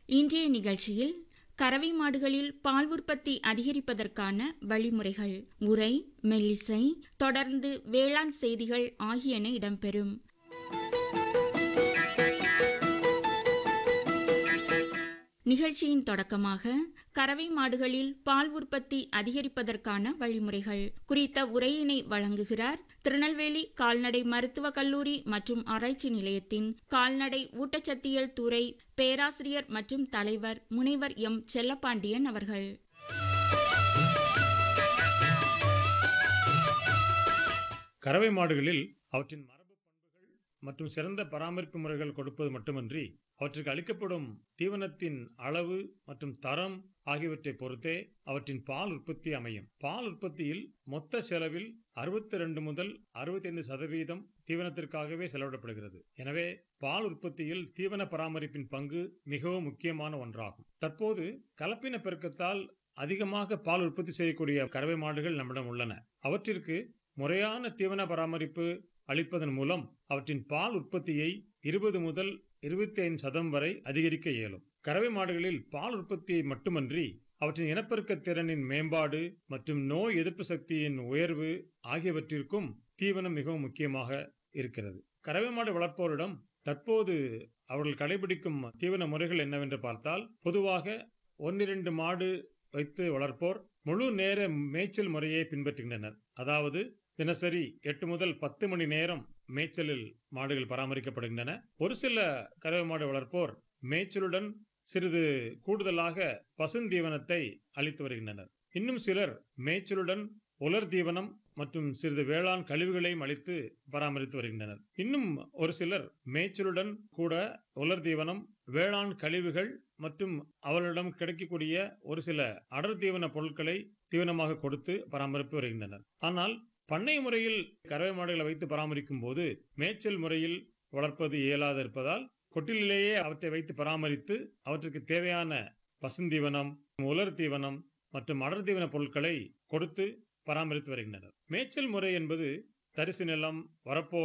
இன்றைய நிகழ்ச்சியில் கறவை மாடுகளில் பால் உற்பத்தி அதிகரிப்பதற்கான வழிமுறைகள் உரை மெல்லிசை தொடர்ந்து வேளாண் செய்திகள் ஆகியன இடம்பெறும் நிகழ்ச்சியின் தொடக்கமாக கறவை மாடுகளில் பால் உற்பத்தி அதிகரிப்பதற்கான வழிமுறைகள் குறித்த உரையினை வழங்குகிறார் திருநெல்வேலி கால்நடை மருத்துவக் கல்லூரி மற்றும் ஆராய்ச்சி நிலையத்தின் கால்நடை ஊட்டச்சத்தியல் துறை பேராசிரியர் மற்றும் தலைவர் முனைவர் எம் செல்லப்பாண்டியன் அவர்கள் கறவை மாடுகளில் அவற்றின் மரபு பண்புகள் மற்றும் சிறந்த பராமரிப்பு முறைகள் கொடுப்பது மட்டுமன்றி அவற்றுக்கு அளிக்கப்படும் தீவனத்தின் அளவு மற்றும் தரம் ஆகியவற்றை பொறுத்தே அவற்றின் பால் உற்பத்தி அமையும் பால் உற்பத்தியில் மொத்த செலவில் அறுபத்தி ரெண்டு முதல் அறுபத்தைந்து சதவீதம் தீவனத்திற்காகவே செலவிடப்படுகிறது எனவே பால் உற்பத்தியில் தீவன பராமரிப்பின் பங்கு மிகவும் முக்கியமான ஒன்றாகும் தற்போது கலப்பின பெருக்கத்தால் அதிகமாக பால் உற்பத்தி செய்யக்கூடிய கறவை மாடுகள் நம்மிடம் உள்ளன அவற்றிற்கு முறையான தீவன பராமரிப்பு அளிப்பதன் மூலம் அவற்றின் பால் உற்பத்தியை இருபது முதல் இருபத்தி ஐந்து சதம் வரை அதிகரிக்க இயலும் கறவை மாடுகளில் பால் உற்பத்தியை மட்டுமன்றி அவற்றின் இனப்பெருக்க திறனின் மேம்பாடு மற்றும் நோய் எதிர்ப்பு சக்தியின் உயர்வு ஆகியவற்றிற்கும் தீவனம் மிகவும் முக்கியமாக இருக்கிறது கறவை மாடு வளர்ப்போரிடம் தற்போது அவர்கள் கடைபிடிக்கும் தீவன முறைகள் என்னவென்று பார்த்தால் பொதுவாக ஒன்னிரண்டு மாடு வைத்து வளர்ப்போர் முழு நேர மேய்ச்சல் முறையை பின்பற்றுகின்றனர் அதாவது தினசரி எட்டு முதல் பத்து மணி நேரம் மேய்ச்சலில் மாடுகள் பராமரிக்கப்படுகின்றன ஒரு சில கறவை மாடு வளர்ப்போர் மேய்ச்சலுடன் சிறிது கூடுதலாக பசுந்தீவனத்தை அளித்து வருகின்றனர் இன்னும் சிலர் மேய்ச்சலுடன் உலர் தீவனம் மற்றும் சிறிது வேளாண் கழிவுகளையும் அளித்து பராமரித்து வருகின்றனர் இன்னும் ஒரு சிலர் மேய்ச்சலுடன் கூட உலர் தீவனம் வேளாண் கழிவுகள் மற்றும் அவர்களிடம் கிடைக்கக்கூடிய ஒரு சில அடர் தீவன பொருட்களை தீவனமாக கொடுத்து பராமரித்து வருகின்றனர் ஆனால் பண்ணை முறையில் கறவை மாடுகளை வைத்து பராமரிக்கும் போது மேய்ச்சல் முறையில் வளர்ப்பது இயலாது இருப்பதால் கொட்டிலேயே அவற்றை வைத்து பராமரித்து அவற்றுக்கு தேவையான பசுந்தீவனம் உலர் தீவனம் மற்றும் அடர் தீவன பொருட்களை கொடுத்து பராமரித்து வருகின்றனர் மேய்ச்சல் முறை என்பது தரிசு நிலம் வரப்போர்